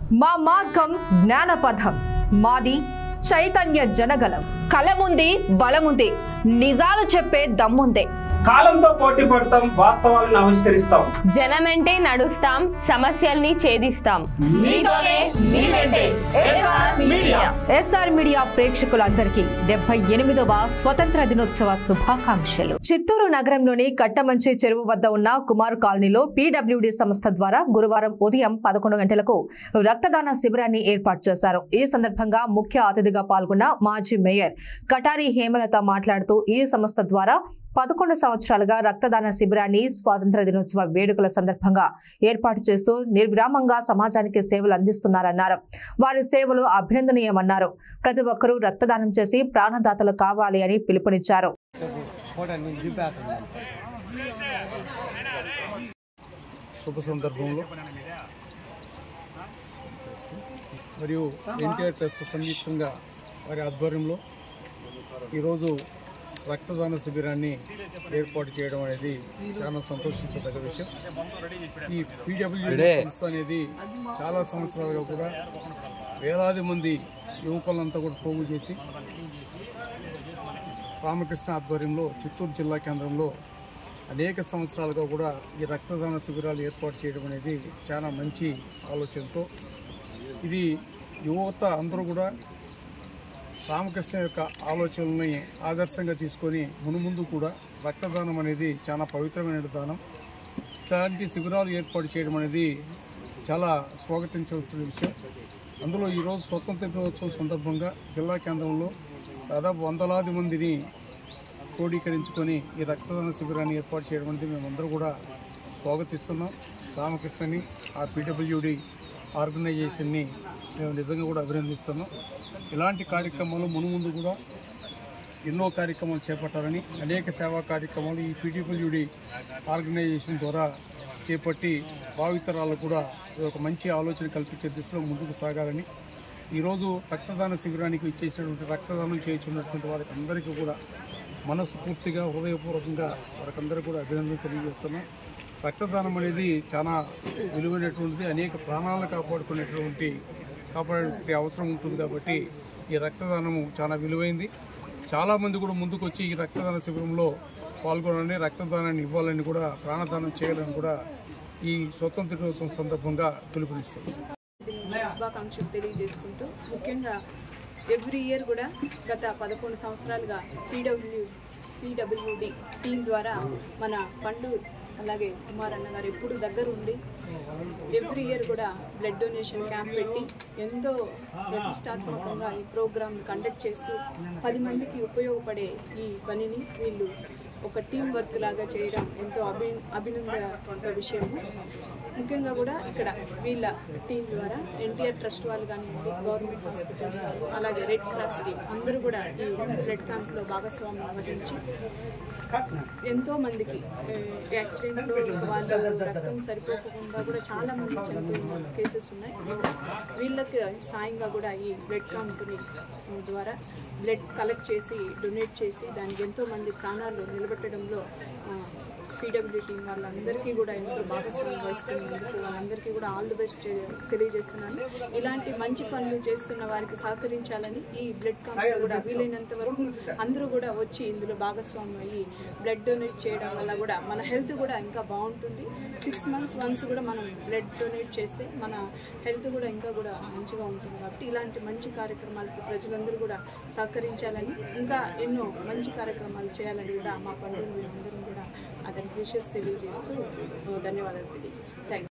మా మార్గం జ్ఞానపథం మాది చైతన్య జనగలం కలముంది బలముంది నిజాలు చెప్పే దమ్ముంది కాలంతో పోటీ పడతాం వాస్తవాలను ఆవిష్కరిస్తాం జనమెంటే నడుస్తాం సమస్యల్ని ఛేదిస్తాం ఎస్ఆర్ మీడియా ప్రేక్షకులందరికీ డెబ్బై ఎనిమిదవ స్వతంత్ర దినోత్సవ శుభాకాంక్షలు చిత్తూరు నగరంలోని కట్టమంచి చెరువు వద్ద ఉన్న కుమార్ కాలనీలో పీడబ్ల్యూడి సంస్థ ద్వారా గురువారం ఉదయం పదకొండు గంటలకు రక్తదాన శిబిరాన్ని ఏర్పాటు చేశారు ఈ సందర్భంగా ముఖ్య అతిథిగా పాల్గొన్న మాజీ మేయర్ కటారి హేమలత మాట్లాడుతూ ఈ సంస్థ ద్వారా పదకొండు సంవత్సరాలుగా రక్తదాన శిబిరాన్ని స్వాతంత్ర దినోత్సవ వేడుకల సందర్భంగా ఏర్పాటు చేస్తూ నిర్విరామంగా సమాజానికి సేవలు అందిస్తున్నారన్నారు వారి సేవలు అభినందనీయమన్నారు ప్రతి ఒక్కరూ రక్తదానం చేసి ప్రాణదాతలు కావాలి అని పిలుపునిచ్చారు శుభ సందర్భంలో మరియు ఎన్టీఆర్ ట్రస్ట్ సంయుక్తంగా వారి ఆధ్వర్యంలో ఈరోజు రక్తదాన శిబిరాన్ని ఏర్పాటు చేయడం అనేది చాలా సంతోషించదగ్గ విషయం ఈ పీడబ్ల్యూడీ సంస్థ అనేది చాలా సంవత్సరాలుగా కూడా వేలాది మంది యువకులంతా కూడా పోగు చేసి రామకృష్ణ ఆధ్వర్యంలో చిత్తూరు జిల్లా కేంద్రంలో అనేక సంవత్సరాలుగా కూడా ఈ రక్తదాన శిబిరాలు ఏర్పాటు చేయడం అనేది చాలా మంచి ఆలోచనతో ఇది యువత అందరూ కూడా రామకృష్ణ యొక్క ఆలోచనల్ని ఆదర్శంగా తీసుకొని మునుముందు కూడా రక్తదానం అనేది చాలా పవిత్రమైన దానం ఇట్లాంటి శిబిరాలు ఏర్పాటు చేయడం అనేది చాలా స్వాగతించాల్సిన విషయం అందులో ఈరోజు స్వతంత్ర దినోత్సవం సందర్భంగా జిల్లా కేంద్రంలో దాదాపు వందలాది మందిని క్రోడీకరించుకొని ఈ రక్తదాన శిబిరాన్ని ఏర్పాటు చేయడం అనేది మేమందరూ కూడా స్వాగతిస్తున్నాం రామకృష్ణని ఆ పీడబ్ల్యూడి ఆర్గనైజేషన్ని మేము నిజంగా కూడా అభినందిస్తున్నాం ఇలాంటి కార్యక్రమాలు మునుముందు కూడా ఎన్నో కార్యక్రమాలు చేపట్టాలని అనేక సేవా కార్యక్రమాలు ఈ పీడబ్ల్యూడి ఆర్గనైజేషన్ ద్వారా చేపట్టి భావితరాలకు కూడా ఇది ఒక మంచి ఆలోచన కల్పించే దిశలో ముందుకు సాగాలని ఈరోజు రక్తదాన శిబిరానికి ఇచ్చేసినటువంటి రక్తదానం చేయించున్నటువంటి వారికి అందరికీ కూడా మనస్ఫూర్తిగా హృదయపూర్వకంగా వారికందరూ కూడా అభినందన తెలియజేస్తున్నాం రక్తదానం అనేది చాలా విలువైనటువంటిది అనేక ప్రాణాలను కాపాడుకునేటువంటి కాపాడే అవసరం ఉంటుంది కాబట్టి ఈ రక్తదానము చాలా విలువైంది చాలామంది కూడా ముందుకు వచ్చి ఈ రక్తదాన శిబిరంలో పాల్గొనాలని రక్తదానాన్ని ఇవ్వాలని కూడా ప్రాణదానం చేయాలని కూడా ఈ స్వతంత్ర దినోత్సవం సందర్భంగా పిలుపునిస్తుంది శుభాకాంక్షలు తెలియజేసుకుంటూ ముఖ్యంగా ఎవ్రీ ఇయర్ కూడా గత పదకొండు సంవత్సరాలుగా పీడబ్ల్యూ పీడబ్ల్యూడి టీం ద్వారా మన పండు అలాగే కుమార్ అన్న గారు ఎప్పుడు దగ్గర ఉండి ఎవ్రీ ఇయర్ కూడా బ్లడ్ డొనేషన్ క్యాంప్ పెట్టి ఎంతో ప్రతిష్టాత్మకంగా ఈ ప్రోగ్రామ్ కండక్ట్ చేస్తూ పది మందికి ఉపయోగపడే ఈ పనిని వీళ్ళు ఒక టీం వర్క్ లాగా చేయడం ఎంతో అభి అభినందన విషయము ముఖ్యంగా కూడా ఇక్కడ వీళ్ళ టీం ద్వారా ఎన్టీఆర్ ట్రస్ట్ వాళ్ళు కానివ్వండి గవర్నమెంట్ హాస్పిటల్స్ వాళ్ళు అలాగే రెడ్ క్రాస్ టీం అందరూ కూడా ఈ బ్లడ్ క్యాంప్లో భాగస్వామ్యం వహించి ఎంతో మందికి యాక్సిడెంట్లో వాళ్ళు రక్తం సరిపోకుండా కూడా చాలా మంది చనిపోయిన కేసెస్ ఉన్నాయి వీళ్ళకి సాయంగా కూడా ఈ బ్లడ్ క్యాంప్ని ద్వారా బ్లడ్ కలెక్ట్ చేసి డొనేట్ చేసి దానికి ఎంతో మంది ప్రాణాలు నిలబెట్టడంలో పీడబ్ల్యూ టీం వాళ్ళందరికీ కూడా ఎంతో భాగస్వామ్యం వహిస్తున్నందుకు వాళ్ళందరికీ కూడా ఆల్ ది బెస్ట్ తెలియజేస్తున్నాను ఇలాంటి మంచి పనులు చేస్తున్న వారికి సహకరించాలని ఈ బ్లడ్ క్యాంప్ కూడా వీలైనంత వరకు అందరూ కూడా వచ్చి ఇందులో భాగస్వామ్యం అయ్యి బ్లడ్ డొనేట్ చేయడం వల్ల కూడా మన హెల్త్ కూడా ఇంకా బాగుంటుంది సిక్స్ మంత్స్ వన్స్ కూడా మనం బ్లడ్ డొనేట్ చేస్తే మన హెల్త్ కూడా ఇంకా కూడా మంచిగా ఉంటుంది కాబట్టి ఇలాంటి మంచి కార్యక్రమాలకు ప్రజలందరూ కూడా సహకరించాలని ఇంకా ఎన్నో మంచి కార్యక్రమాలు చేయాలని కూడా మా పండుగ అందరం కూడా అతనికి విషెస్ తెలియజేస్తూ ధన్యవాదాలు తెలియజేస్తాను థ్యాంక్